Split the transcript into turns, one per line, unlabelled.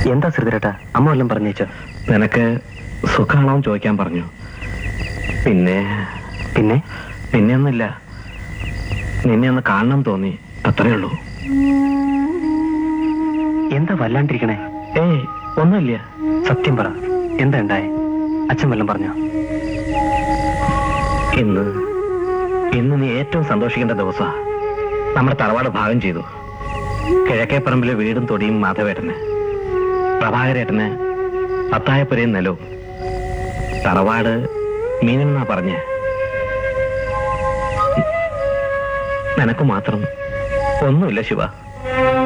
എന്താ ശ്രീധരേട്ടാ അമ്മ വല്ലതും പറഞ്ഞേച്ചോ
നിനക്ക് സുഖമാണോന്ന് ചോദിക്കാൻ പറഞ്ഞു പിന്നെ
പിന്നെ
പിന്നെ ഒന്നുമില്ല നിന്നെ ഒന്ന് കാണണം തോന്നി അത്രേ ഉള്ളൂ
എന്താ വല്ലാണ്ടിരിക്കണേ
ഏയ് ഒന്നുമില്ല
സത്യം പറ എന്താ ഉണ്ടായേ അച്ഛൻ വല്ലതും പറഞ്ഞോ
ഇന്ന് ഇന്ന് നീ ഏറ്റവും സന്തോഷിക്കേണ്ട ദിവസാ നമ്മുടെ തറവാട് ഭാഗം ചെയ്തു കിഴക്കേ പറമ്പിലെ വീടും തൊടിയും മാധവേട്ടന് പ്രഭാകരേട്ടന് അത്തായപ്പുരയും നിലവും തറവാട് മീനെന്നാ പറഞ്ഞ് നിനക്ക് മാത്രം ഒന്നുമില്ല ശിവ